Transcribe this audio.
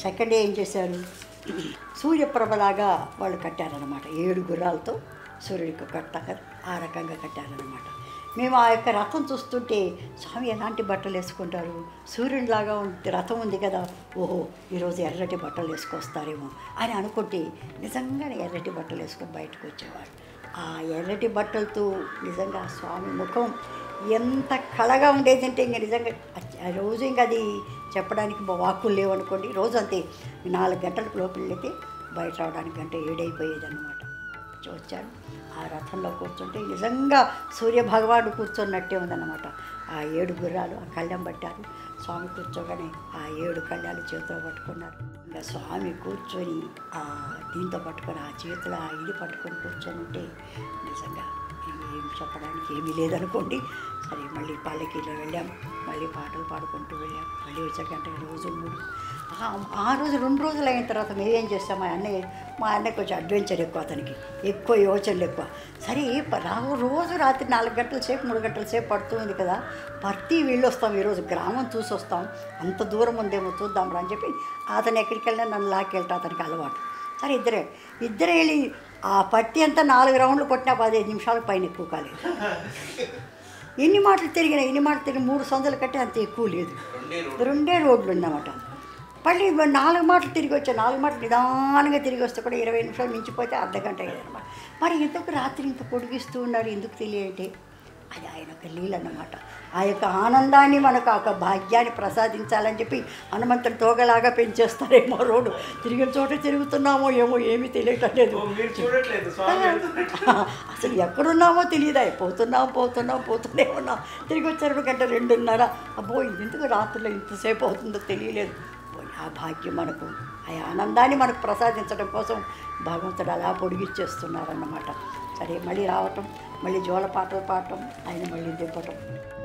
second day ఏం చేశారు సూర్యప్రభలాగా వాళ్ళు కట్టారనమాట ఏడు గుర్రాలతో సూర్యుడికి కట్టాక ఆ రకంగా కట్టారనమాట మేము ఆ యొక్క రథం చూస్తుంటే స్వామి ఎలాంటి బట్టలు వేసుకుంటారు సూర్యుడిలాగా ఉంది రథం ఉంది కదా ఓహో ఈరోజు ఎర్రటి బట్టలు వేసుకొస్తారేమో అని అనుకుంటే నిజంగానే ఎర్రటి బట్టలు వేసుకొని బయటకు వచ్చేవారు ఆ ఎర్రటి బట్టలతో నిజంగా ఆ స్వామి ముఖం ఎంత కళగా ఉండేది అంటే ఇంక నిజంగా అచ్చ- ఆ రోజు ఇంకా అది చెప్పడానికి మా వాక్కులు లేవనుకోండి రోజు అంతే నాలుగు గంటలకు లోపల వెళితే బయట రావడానికి గంట ఏడైపోయేది అనమాట వచ్చాడు ఆ రథంలో కూర్చుంటే నిజంగా సూర్య భగవానుడు కూర్చున్నట్టే ఉందన్నమాట ఆ ఏడు గుర్రాలు ఆ కళ్ళెం పట్టారు స్వామి కూర్చోగానే ఆ ఏడు కళ్యాలు చేతిలో పట్టుకున్నారు ఇంకా స్వామి కూర్చొని ఆ దీంతో పట్టుకొని ఆ చేతిలో ఆ ఇది పట్టుకొని కూర్చొని ఉంటే నిజంగా ఏం చెప్పడానికి ఏమీ లేదనుకోండి సరే మళ్ళీ పల్లకీలో వెళ్ళాం మళ్ళీ పాటలు పాడుకుంటూ వెళ్ళాం మళ్ళీ వచ్చే గంట రోజు మూడు ఆ- ఆ రోజు రెండు రోజులు అయిన తర్వాత మేమేం చేస్తాం మా అన్నయ్య మా అన్నయ్య కొంచెం అడ్వెంచర్ ఎక్కువ అతనికి ఎక్కువ యోచనలు ఎక్కువ సరే ప- రా- రోజు రాత్రి నాలుగు గంటల సేపు మూడు గంటల సేపు పడుతుంది కదా ప్రతి వీళ్ళు వస్తాం ఈరోజు గ్రామం చూసి వస్తాం అంత దూరం ఉందేమో చూద్దాం రా అని చెప్పి అతను ఎక్కడికి వెళ్ళినా నన్ను లాక్కెళ్తా అతనికి అలవాటు సరే ఇద్దరే ఇద్దరే వెళ్ళి ఆ పట్టి అంతా నాలుగు రౌండ్లు కొట్టినా పదిహేను నిమిషాలకు పైన ఎక్కువ కాలేదు ఎన్ని మాటలు తిరిగినా ఎన్ని మాటలు తిరిగి మూడు సందులు కట్టి అంత ఎక్కువ లేదు రెండే రోడ్లు ఉన్నమాట మళ్ళీ ఇవ్వ నాలుగు మాటలు తిరిగి వచ్చా నాలుగు మాటలు నిదానంగా తిరిగి వస్తే కూడా ఇరవై నిమిషాలు మించిపోతే అర్ధ గంట అయ్యేదన్నమాట మరి ఎందుకు రాత్రి ఇంత పొడిగిస్తూ ఉన్నారు ఎందుకు తెలియంటే అది ఆయన యొక్క లీల అన్నమాట ఆ యొక్క ఆనందాన్ని మనకు ఆ యొక్క భాగ్యాన్ని ప్రసాదించాలని చెప్పి హనుమంతుని తోగలాగా పెంచేస్తారేమో రోడ్డు తిరిగిన చోట తిరుగుతున్నామో ఏమో ఏమీ తెలియటం లేదు మీరు చూడట్లేదు స్వామి అసలు ఎక్కడున్నామో తెలియదా పోతున్నాం పోతున్నాం పోతూనే ఉన్నాం తిరిగి వచ్చారు గంట రెండున్నర అబ్బో ఎందుకు రాత్రిలో ఇంతసేపు అవుతుందో తెలియలేదు పోనీ ఆ భాగ్యం మనకు ఆ ఆనందాన్ని మనకు ప్రసాదించడం కోసం భగవంతుడు అలా పొడిగిచ్చేస్తున్నారన్నమాట సరే మళ్ళీ రావటం మళ్ళీ జోల పాటలు పాడటం ఆయన మళ్ళీ దింపటం